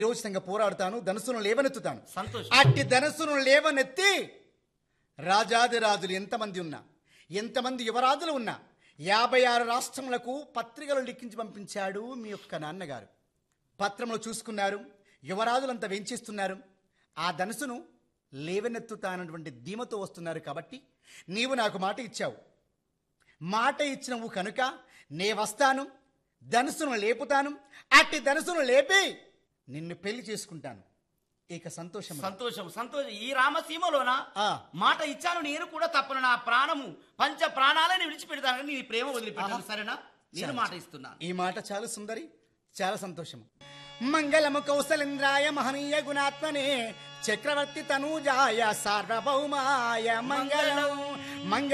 విరోచితంగా పోరాడుతాను ధనుసును లేవనెత్తుతాను సంతోషం అట్టి ధనుసును లేవనెత్తి రాజాదిరాజులు ఎంతమంది ఉన్నా ఎంతమంది యువరాజులు ఉన్నా యాభై ఆరు రాష్ట్రములకు పత్రికలు లిఖించి పంపించాడు మీ యొక్క నాన్నగారు పత్రములు చూసుకున్నారు యువరాజులంతా వెంచేస్తున్నారు ఆ ధనుసును లేవనెత్తుతానటువంటి ధీమతో వస్తున్నారు కాబట్టి నీవు నాకు మాట ఇచ్చావు మాట ఇచ్చినవు కనుక నే వస్తాను ధనుసును లేపుతాను అట్టి ధనుసును లేపి నిన్ను పెళ్లి చేసుకుంటాను ఇక సంతోషం సంతోషం సంతోషం ఈ రామసీమలోన ఆ. మాట ఇచ్చాను నేను కూడా తప్పను నా ప్రాణము పంచ ప్రాణాలని విడిచిపెడతాను కానీ నీ ప్రేమ వదిలిపెట్టాను ఆహా. సరేనా నేను చాలా. మాట ఇస్తున్నాను ఈ మాట చాలా సుందరి చాలా సంతోషం మంగళము కౌశలేంద్రాయ మహనీయ గుణాత్మనే చక్రవర్తి తనూజాయ సార్వభౌమాయ మంగళం మంగళ